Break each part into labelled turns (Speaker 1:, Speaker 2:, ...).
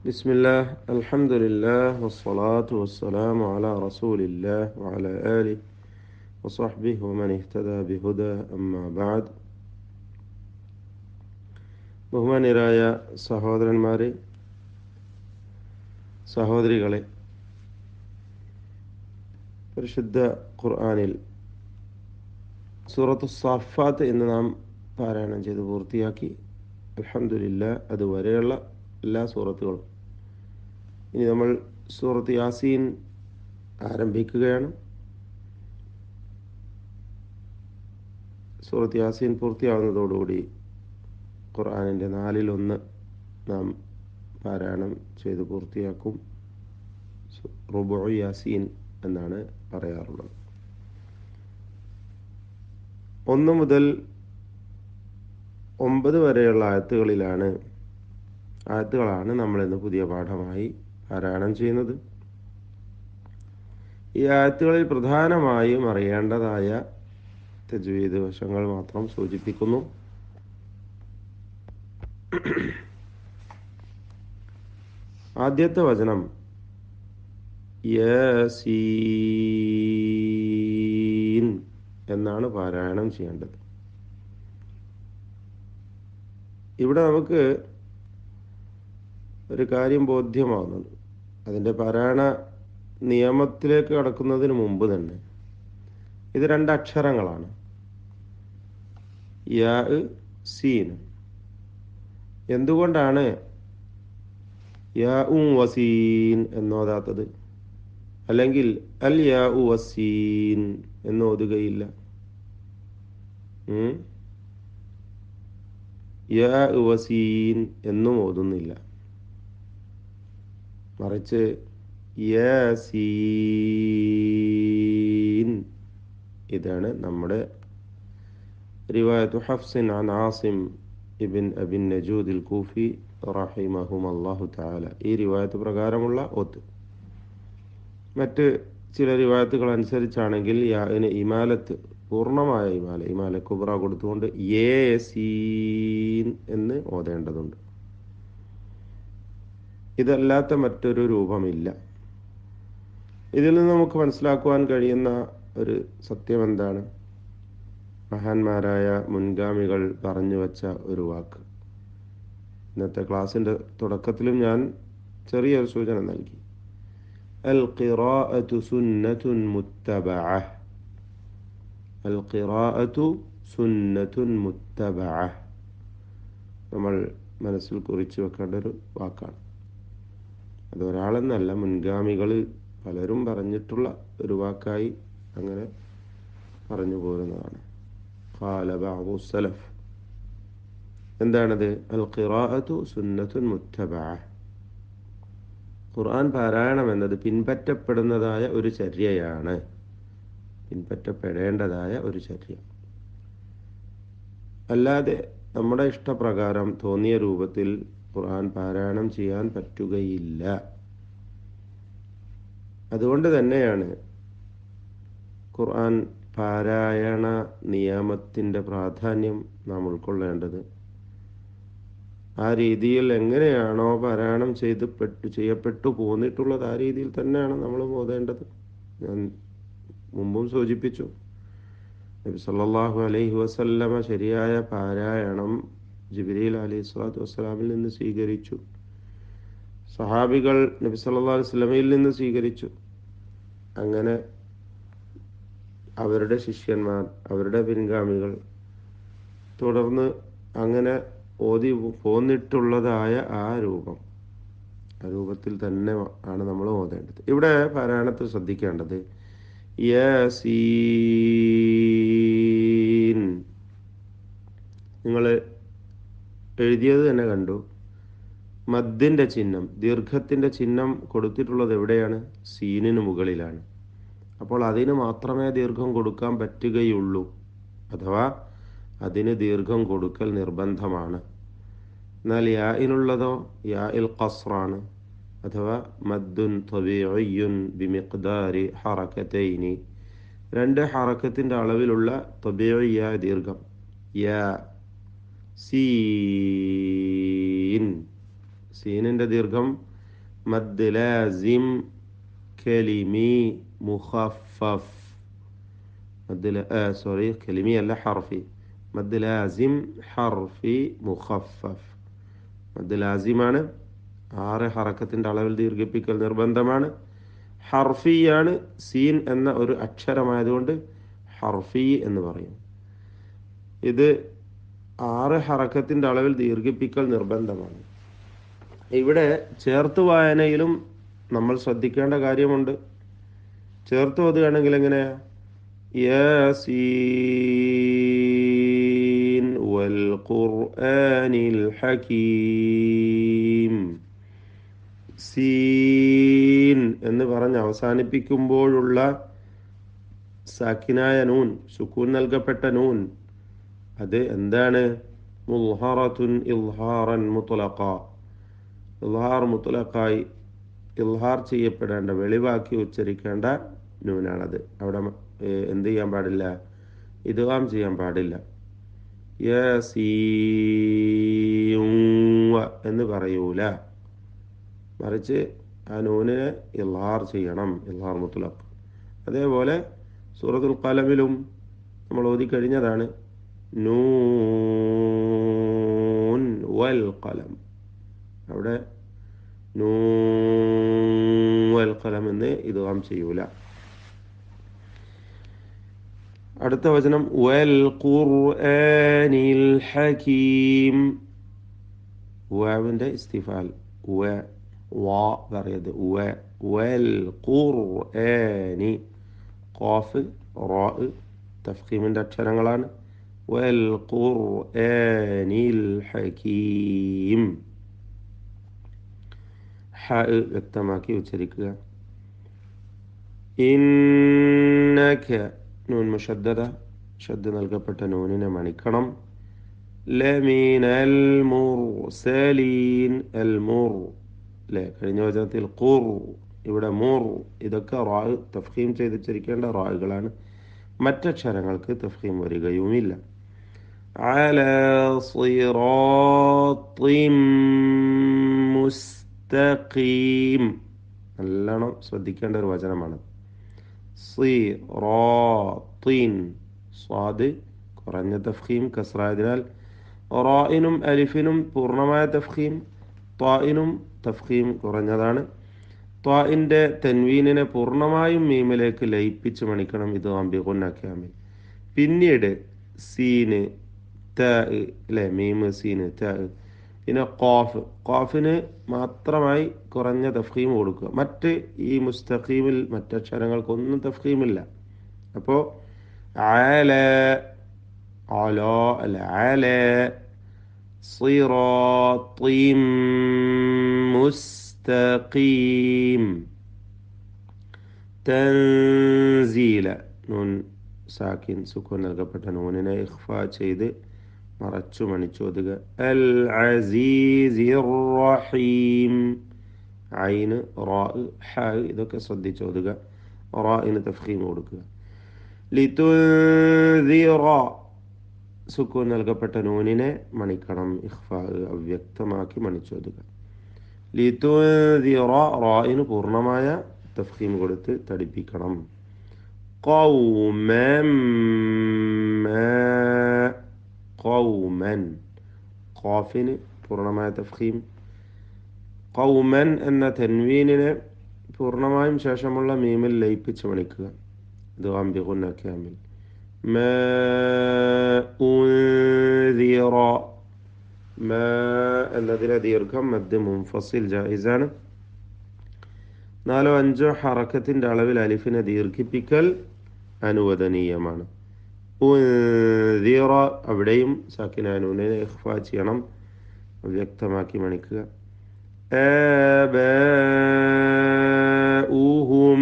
Speaker 1: بسم الله الحمد لله والصلاة والسلام على رسول الله وعلى آله وصحبه ومن اهتدى بهدى أما بعد ബഹുമാന്യരായ സഹോദരന്മാരെ സഹോദരികളെ പരിശുദ്ധ ഖുർആാനിൽ സൂറത്തു സാഫാത്ത് എന്ന് നാം പാരായണം ചെയ്ത് പൂർത്തിയാക്കി അലഹമില്ല അതുവരെയുള്ള എല്ലാ സൂറത്തുകളും ഇനി നമ്മൾ സൂറത്ത് യാസീൻ ആരംഭിക്കുകയാണ് സൂറത്ത് യാസീൻ പൂർത്തിയാവുന്നതോടുകൂടി ഖുർആാനിൻ്റെ നാലിലൊന്ന് നാം പാരായണം ചെയ്ത് പൂർത്തിയാക്കും റുബു യാസീൻ എന്നാണ് പറയാറുള്ളത് ഒന്ന് മുതൽ ഒമ്പത് വരെയുള്ള ആയത്തുകളിലാണ് ആയത്തുകളാണ് നമ്മൾ ഇന്ന് പുതിയ പാഠമായി പാരായണം ചെയ്യുന്നത് ഈ ആയത്തുകളിൽ പ്രധാനമായും അറിയേണ്ടതായ തജ്വീദ് വശങ്ങൾ മാത്രം സൂചിപ്പിക്കുന്നു ആദ്യത്തെ വചനം യസീൻ എന്നാണ് പാരായണം ചെയ്യേണ്ടത് ഇവിടെ നമുക്ക് ഒരു കാര്യം ബോധ്യമാവുന്നുണ്ട് അതിൻ്റെ പാരായണ നിയമത്തിലേക്ക് കടക്കുന്നതിന് മുമ്പ് തന്നെ ഇത് രണ്ട് അക്ഷരങ്ങളാണ് യാ സീൻ എന്തുകൊണ്ടാണ് യാ ഉ വസീൻ എന്നോതാത്തത് അല്ലെങ്കിൽ അൽ യാ ഉ വസീൻ എന്നോതുകയില്ല യാ ഉ വസീൻ എന്നും ഓതുന്നില്ല മറിച്ച് യസീൻ ഇതാണ് നമ്മുടെ റിവായത്തു ഹഫ്സിൻ അൻ ആസിം ഇബിൻ അബിൻ നജൂദ് കൂഫി റഹിമഹും അള്ളാഹു താല ഈ റിവായത്ത് പ്രകാരമുള്ള ഒത്ത് മറ്റ് ചില റിവായത്തുകൾ അനുസരിച്ചാണെങ്കിൽ യാന് ഇമാലത്ത് പൂർണ്ണമായ ഇമാല ഇമാല കുബ്ര കൊടുത്തുകൊണ്ട് യേസീൻ എന്ന് ഓതേണ്ടതുണ്ട് ഇതല്ലാത്ത മറ്റൊരു രൂപമില്ല ഇതിൽ നിന്ന് നമുക്ക് മനസ്സിലാക്കുവാൻ കഴിയുന്ന ഒരു സത്യം എന്താണ് മഹാന്മാരായ മുൻഗാമികൾ പറഞ്ഞു വച്ച ഒരു വാക്ക് ഇന്നത്തെ ക്ലാസ്സിൻ്റെ തുടക്കത്തിലും ഞാൻ ചെറിയൊരു സൂചന നൽകി അൽ ഖിറാഅത്തു സുന്നത്തുൻ മുത്തബഅ അൽ ഖിറാഅത്തു സുന്നത്തുൻ മുത്തബഅ നമ്മൾ മനസ്സിൽ കുറിച്ച് വെക്കേണ്ട ഒരു വാക്കാണ് അത് ഒരാളെന്നല്ല മുൻഗാമികൾ പലരും പറഞ്ഞിട്ടുള്ള ഒരു വാക്കായി അങ്ങനെ പറഞ്ഞു പോരുന്നതാണ് ഖാല ബഅദു സലഫ് എന്താണത് അൽ ഖിറാഅത്തു സുന്നത്തുൻ മുത്തബഅ ഖുർആൻ പാരായണം എന്നത് പിൻപറ്റപ്പെടുന്നതായ ഒരു ചര്യയാണ് പിൻപറ്റപ്പെടേണ്ടതായ ഒരു ചര്യ അല്ലാതെ നമ്മുടെ ഇഷ്ടപ്രകാരം തോന്നിയ രൂപത്തിൽ ഖുർആൻ പാരായണം ചെയ്യാൻ പറ്റുകയില്ല അതുകൊണ്ട് തന്നെയാണ് ഖുർആൻ പാരായണ നിയമത്തിൻ്റെ പ്രാധാന്യം നാം ഉൾക്കൊള്ളേണ്ടത് ആ രീതിയിൽ എങ്ങനെയാണോ പാരായണം ചെയ്ത് പെട്ടു ചെയ്യപ്പെട്ടു പോന്നിട്ടുള്ളത് ആ രീതിയിൽ തന്നെയാണ് നമ്മൾ ഓതേണ്ടത് ഞാൻ മുമ്പും സൂചിപ്പിച്ചു നബി സല്ലല്ലാഹു അലൈഹി വസല്ലമ ശരിയായ പാരായണം ജിബ്രീൽ അലൈഹി സ്വലാത്തു വസ്സലാമിൽ നിന്ന് സ്വീകരിച്ചു സഹാബികൾ നബി സല്ലല്ലാഹു അലൈഹി വസല്ലമയിൽ നിന്ന് സ്വീകരിച്ചു അങ്ങനെ അവരുടെ ശിഷ്യന്മാർ അവരുടെ പിൻഗാമികൾ തുടർന്ന് അങ്ങനെ ഓതി പോന്നിട്ടുള്ളതായ ആ രൂപം ആ രൂപത്തിൽ തന്നെ ആണ് നമ്മൾ ഓതേണ്ടത് ഇവിടെ പാരായണത്തിൽ ശ്രദ്ധിക്കേണ്ടത് യസീൻ നിങ്ങൾ എഴുതിയത് തന്നെ കണ്ടു മദ്ദിൻ്റെ ചിഹ്നം ദീർഘത്തിൻ്റെ ചിഹ്നം കൊടുത്തിട്ടുള്ളത് എവിടെയാണ് സീനിന് മുകളിലാണ് അപ്പോൾ അതിന് മാത്രമേ ദീർഘം കൊടുക്കാൻ പറ്റുകയുള്ളൂ അഥവാ അതിന് ദീർഘം കൊടുക്കൽ നിർബന്ധമാണ് എന്നാൽ യാഇനുള്ളതോ യാ ഇൽ ഖസ്റാണ് അഥവാ മദ്ദുൻ തൊബിയുൻ ബിമിഖ്ദാരി ഹറക്കത്തൈനി രണ്ട് ഹറക്കത്തിൻ്റെ അളവിലുള്ള തൊബിയ ദീർഘം യാ സീൻ സീനിൻ്റെ ദീർഘം മദ് ലാസിം കലിമി മുഖഫഫ് മദ് സോറി കലിമി അല്ല ഹർഫി മദ് ലാസിം ഹർഫി മുഖഫഫ് മദ് ലാസിമാണ് ആറ് ഹറക്കത്തിൻ്റെ അളവിൽ ദീർഘിപ്പിക്കൽ നിർബന്ധമാണ് ഹർഫിയാണ് സീൻ എന്ന ഒരു അക്ഷരമായതുകൊണ്ട് ഹർഫി എന്ന് പറയും ഇത് ആറ് ഹറക്കത്തിൻ്റെ അളവിൽ ദീർഘിപ്പിക്കൽ നിർബന്ധമാണ് ഇവിടെ ചേർത്ത് വായനയിലും നമ്മൾ ശ്രദ്ധിക്കേണ്ട കാര്യമുണ്ട് ചേർത്ത് ഓതുകയാണെങ്കിൽ എങ്ങനെയാ യാസീൻ വൽ ഖുർആനിൽ ഹകീം സീൻ എന്ന് പറഞ്ഞ് അവസാനിപ്പിക്കുമ്പോഴുള്ള സാക്കിനായ നൂൻ സുക്കൂൻ നൽകപ്പെട്ട നൂൻ അത് എന്താണ് മുൽഹറത്തുൻ ഇൽഹാറൻ മുത്തലഖ ഇൽഹാർ മുത്തലഖായി ഇൽഹാർ ചെയ്യപ്പെടേണ്ട വെളിവാക്കി ഉച്ചരിക്കേണ്ട നൂനാണത് അവിടെ ഏഹ്, എന്ത് ചെയ്യാൻ പാടില്ല ഇദ്ഗാം ചെയ്യാൻ പാടില്ല യസീവ എന്ന് പറയൂല മറിച്ച് ആ നൂനിനെ ഇൽഹാർ ചെയ്യണം ഇൽഹാർ മുത്തലഖ് അതേപോലെ സൂറത്തുൽ കലമിലും നമ്മൾ ഓതി കഴിഞ്ഞതാണ് നൂൻ വൽ കലം അവിടെ നൂൻ വൽ കലം എന്ന് ഇദ്ഗാം ചെയ്യൂല അടുത്ത വചനം വൽ ഖുർആനിൽ ഹകീം വാവിന്റെ ഇസ്തിഫാൽ വ വാ പറയത് വ വൽ ഖുർആനി ഖാഫ് റാ തഫ്ഖീമിന്റെ അക്ഷരങ്ങളാണ് വൽ ഖുർആനിൽ ഹകീം ഹ വ്യക്തമാക്കി ഉച്ചരിക്കുക ഇന്നക നൂൻ മുഷദ്ദദ ഷദ്ദ നൽകപ്പെട്ട നൂനിനെ മണിക്കണം ലമീൻ അൽ മുർസലീൻ അൽ മുർ അല്ലേ കഴിഞ്ഞ വചനത്തിൽ ഖുർ ഇവിടെ മുർ ഇതൊക്കെ റാ തഫ്ഹീം ചെയ്തിരിക്കേണ്ട റാകളാണ് മറ്റക്ഷരങ്ങൾക്ക് തഫ്ഹീം വരികയുമില്ല على صراط മുസ്തഖീം നല്ലോണം ശ്രദ്ധിക്കേണ്ട ഒരു വചനമാണ് സിറാത്തിൻ സ്വാദ് കുറഞ്ഞ തഫ്ഹീം കസ്രായതിനാൽ റായിനും അലിഫിനും പൂർണ്ണമായ തഫ്ഹീം ത്വായിനും തഫ്ഹീം കുറഞ്ഞതാണ് ത്വാഇന്റെ തെൻവീനിനെ പൂർണ്ണമായും മീമിലേക്ക് ലയിപ്പിച്ച് മണിക്കണം ഇത് അംബിഖുന്നാക്കിയാമിൽ പിന്നീട് സീന് ത അല്ലെ മീമ് സീന് ത പിന്നെ ഖാഫ് ഖാഫിന് മാത്രമായി കുറഞ്ഞ തഫ്ഹീം കൊടുക്കുക മറ്റ് ഈ മുസ്തഖീമിൽ മറ്റക്ഷരങ്ങൾക്കൊന്നും തഫ്ഹീമില്ല അപ്പോൾ ആല ആലോ അല്ല ആല صراط مستقيم تنزيل നൂൻ സാക്കിൻ സുക്കൂൻ നൽകപ്പെട്ട നൂനിനെ ഇഖ്ഫ ചെയ്ത് മറച്ചു മണിച്ചോതുക അൽ അസീസി റഹീം ഐന് റാ ഹ ഇതൊക്കെ ശ്രദ്ധിച്ചോതുക റായിന് തഫ്ഹീം കൊടുക്കുക ലിതുൻസിറ സുക്കൂൻ നൽകപ്പെട്ട നൂനിനെ മണിക്കണം ഇഖ്ഫ അവ്യക്തമാക്കി മണിച്ചോതുക ലിതുൻസിറ റായിന് പൂർണ്ണമായ തഫ്ഹീം കൊടുത്ത് തടിപ്പിക്കണം قوما ما قوما ഖാഫിന് പൂർണ്ണമായ തഫ്ഹീം കൗമൻ എന്ന തെൻവീനിനെ പൂർണ്ണമായും ശേഷമുള്ള മീമിൽ ലയിപ്പിച്ച് മണിക്കുക ഇത് അംബിഖുന്ന ക്യാമിൽ ما أنذر ما എന്നതിലെ ദീർഘം മധ്യ മുൻഫസിൽ ജായിസാണ് നാലോ അഞ്ചോ ഹറക്കത്തിന്റെ അളവിൽ അലിഫിനെ ദീർഘിപ്പിക്കൽ അനുവദനീയമാണ് ഉൻദിറ അവിടെയും സാക്കിനാനൂനെ ഇഖ്ഫ ചെയ്യണം വ്യക്തമാക്കി മണിക്കുക ആബാഉഹും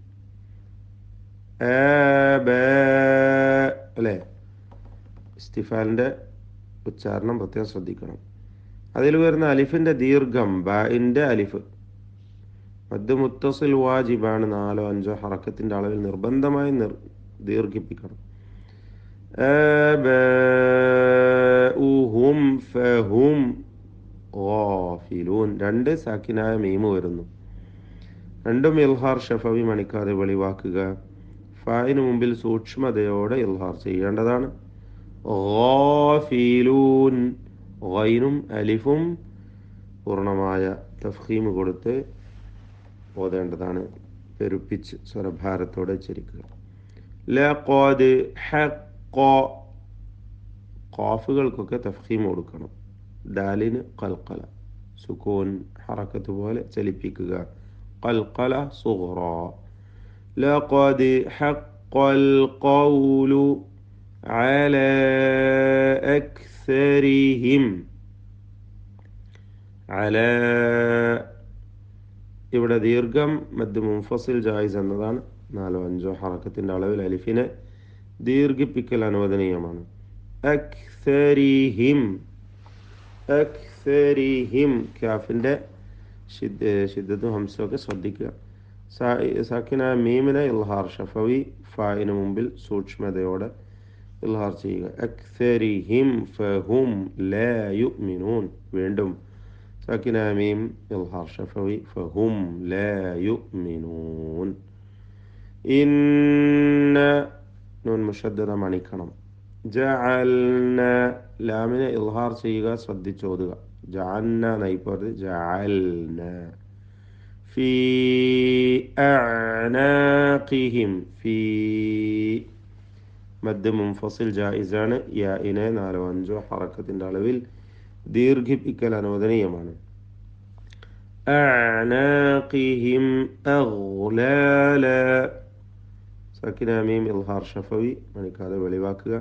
Speaker 1: ആബാ അല്ലേ ഇസ്തിഫാലിന്റെ ഉച്ചാരണം പ്രത്യേകം ശ്രദ്ധിക്കണം അതിൽ വരുന്ന അലിഫിന്റെ ദീർഘം ബാഇന്റെ അലിഫ് മദ് മുത്തസിൽ വാജിബാണ് നാലോ അഞ്ചോ ഹറക്കത്തിന്റെ അളവിൽ നിർബന്ധമായി നിർ ദീർഘിപ്പിക്കണം ആബാഉഹും ഫഹും ഗാഫിലൂൻ രണ്ട് സാക്കിനായ മീമ് വരുന്നു രണ്ടും ഇൽഹാർ ഷഫവി മണിക്കാതെ വെളിവാക്കുക ഫായിന് മുമ്പിൽ സൂക്ഷ്മതയോടെ ഇൽഹാർ ചെയ്യേണ്ടതാണ് ഗാഫിലൂൻ ഗൈനും അലിഫും പൂർണ്ണമായ തഫീം കൊടുത്ത് ഓതേണ്ടതാണ് പെരുപ്പിച്ച് സ്വരഭാരത്തോടെ ചരിക്കുക ലഖദ് ഹഖ ഖാഫുകൾക്കൊക്കെ തഫീം കൊടുക്കണം ദാലിന് കൽക്കല സുക്കൂൻ ഹറക്കത്ത് പോലെ ചലിപ്പിക്കുക കൽക്കല സുഹറ ലഖദ് ഹഖൽ ഖൗലു على أكثرهم على ഇവിടെ ദീർഘം മദ് മുൻഫസിൽ ജായിസ് എന്നതാണ് നാലോ അഞ്ചോ ഹറക്കത്തിൻ്റെ അളവിൽ അലിഫിനെ ദീർഘിപ്പിക്കൽ അനുവദനീയമാണ് അക്സരിഹിം അക്സരിഹിം ഖാഫിൻ്റെ ഷിദ്ദത്തും ഹംസമൊക്കെ ശ്രദ്ധിക്കുക സാക്കിന മീമിനെ ഇൽഹാർ ഷഫവി ഫായിന് മുമ്പിൽ സൂക്ഷ്മതയോടെ ഇൽഹാർ ചെയ്യുക അക്സരിഹിം ഫഹും ലാ യുഅ്മിനൂൻ വീണ്ടും സാക്കിന മീം ഇൽഹാർ ഷഫവി ഫഹും ലാ യുഅ്മിനൂൻ ഇന്ന നൂൻ മുഷദ്ദദ മണിക്കണം ജഅൽന ലാമിനെ ഇൽഹാർ ചെയ്യുക ശ്രദ്ധിച്ചോതുക ജഅൽന നയിപ്പോത് ജഅൽന في أعناقهم في മദ് മുൻഫസിൽ ജായിസാണ് യാഇനെ നാലോ അഞ്ചോ ഹറക്കത്തിൻ്റെ അളവിൽ ദീർഘിപ്പിക്കൽ അനുവദനീയമാണ് أعناقهم أغلالا സക്കിന മീം ഇൽഹാർ ഷഫവി മണിക്കാതെ വെളിവാക്കുക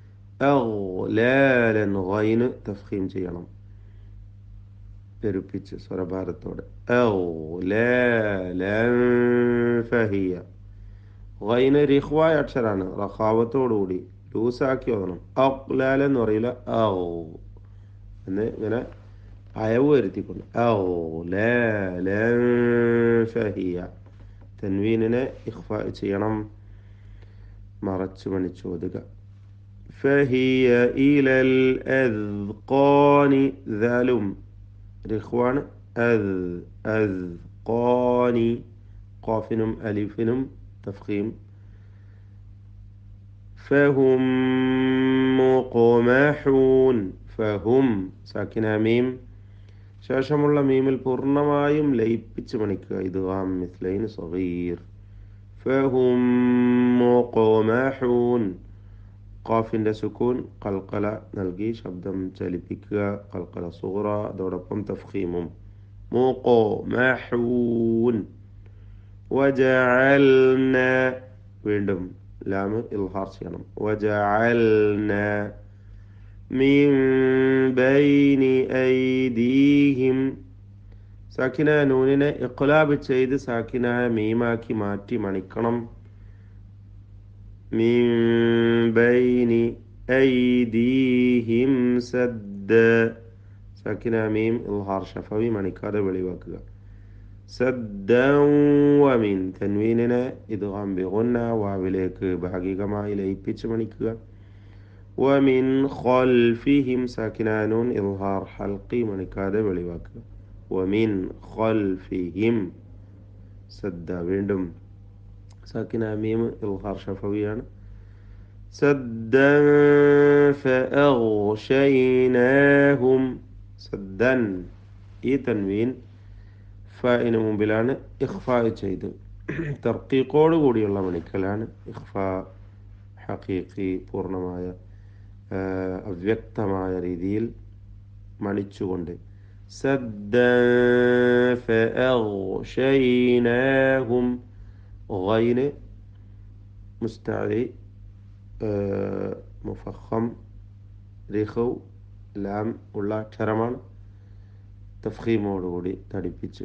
Speaker 1: അഗ്ലാലൻ ഗൈന് തഫ്ഖീം ചെയ്യണം പെരുപ്പിച്ച് സ്വരഭാരത്തോടെ അഗ്ലാലൻ ഫഹിയ ഗൈന് റിഹ്വായ അക്ഷരാണ് റഖാവത്തോടുകൂടി ലൂസാക്കി ഓതണം അഗ്ലാൽ എന്ന് പറയില്ല ഔ എന്ന് ഇങ്ങനെ അയവ് വരുത്തിക്കൊണ്ട് ഔലാലൻ ഫഹിയ തൻവീനിനെ ഇഖ്ഫ ചെയ്യണം മറച്ചു മണിച്ചോതുക فهي إلى الأذقان ذالم رخوان أذ أذقان قافنم ألفنم تفخيم فهم مقمحون فهم ساكنة ميم ശേഷമുള്ള മീമിൽ പൂർണ്ണമായും ലയിപ്പിച്ച് മണിക്കുക ഇത് ആം മിസ്ലൈൻ സഗീർ ഫഹും മുഖമഹൂൻ ഖാഫിൻ്റെ സുക്കൂൻ കൽക്കല നൽകി ശബ്ദം ചലിപ്പിക്കുക കൽക്കല സുഹറ അതോടൊപ്പം തഫ്ഖീമും മുഖമഹൂൻ വജഅൽന വീണ്ടും ലാമ് ഇൽഹാർ ചെയ്യണം വജഅൽന من بين أيديهم സാക്കിന നൂനിനെ ഇഖ്ലാബ് ചെയ്ത് സാക്കിനായ മീമാക്കി മാറ്റി മണിക്കണം من بين أيديهم سد സാക്കിന മീം ഇൽഹാർ ഷഫവി മണിക്കാതെ വെളിവാക്കുക സദ്ദൻ തൻവീനിനെ ഇത് ബിഗുന്ന വാവിലേക്ക് ഭാഗികമായി ലയിപ്പിച്ച് മണിക്കുക ومن خلفهم ساكنان إظهار حلقي മണിക്കാതെ വെളിവാക്കുക ومن خلفهم സദ്ദ വീണ്ടും സാക്കിന മീം ഇൽഹാർ ഷഫവിയാണ് سدا فأغشيناهم سدا ഈ തൻവീൻ ഫിന് മുമ്പിലാണ് ഇഖ്ഫ ചെയ്ത് തർക്കീക്കോട് കൂടിയുള്ള മണിക്കലാണ് ഇഖ്ഫ ഹക്കീഖി പൂർണ്ണമായ അവ്യക്തമായ രീതിയിൽ മണിച്ചുകൊണ്ട് സദ്ദീനാഹും ഗൈന് മുസ്തഅലി മുഫഖം റിഖൗ ലാം ഉള്ള അക്ഷരമാണ് തഫ്ഖീമോടുകൂടി തടിപ്പിച്ച്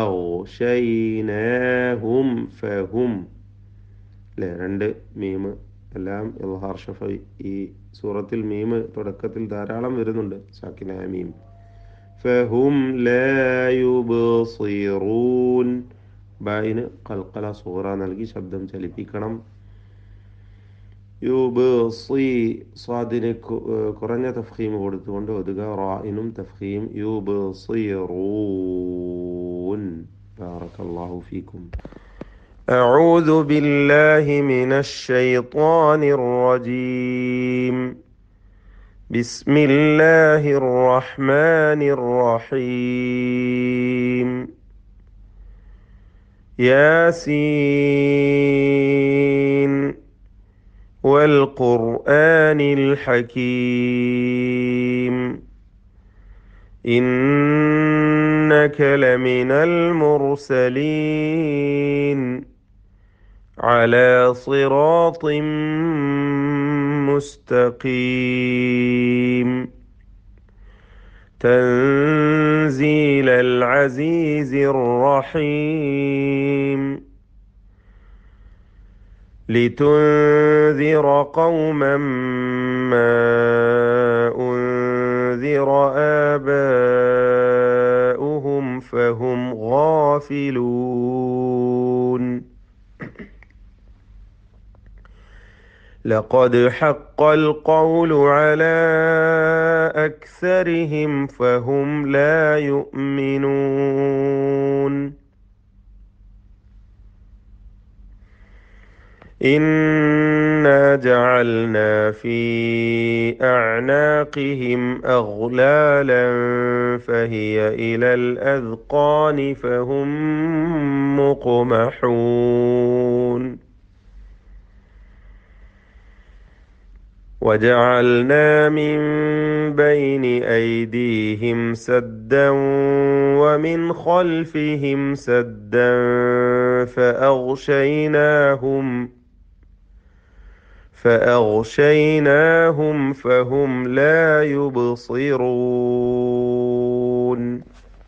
Speaker 1: ഫഅഗ്ശൈനാഹും ഫഹും അല്ലേ രണ്ട് മീമ് എല്ലാം ഇൽഹാർ ഷഫി ഈ സൂറത്തിൽ മീമ് തുടക്കത്തിൽ ധാരാളം വരുന്നുണ്ട് സാക്കിനായ മീം ഫഹും ലായുബസിറൂൻ ബായിന് കൽക്കല സൂറ നൽകി ശബ്ദം ചലിപ്പിക്കണം യുബസി സ്വാദിന് കു- ഏഹ് കുറഞ്ഞ തഫ്ഹീം കൊടുത്തുകൊണ്ട് ഒതുക റായിനും തഫ്ഹീം യുബസിറൂൻ ബാറക്കല്ലാഹു ഫീക്കും أعوذ بالله من الشيطان الرجيم بسم الله الرحمن الرحيم ياسين والقرآن الحكيم إنك لمن المرسلين على صراط مستقيم تنزيل العزيز الرحيم لتنذر قوما ما أنذر آباؤهم فهم غافلون لقد حق القول على أكثرهم فهم لا يؤمنون إنا جعلنا في أعناقهم أغلالا فهي إلى الأذقان فهم مقمحون وجعلنا من بين أيديهم سدا ومن خلفهم سدا فأغشيناهم فأغشيناهم فهم لا يبصرون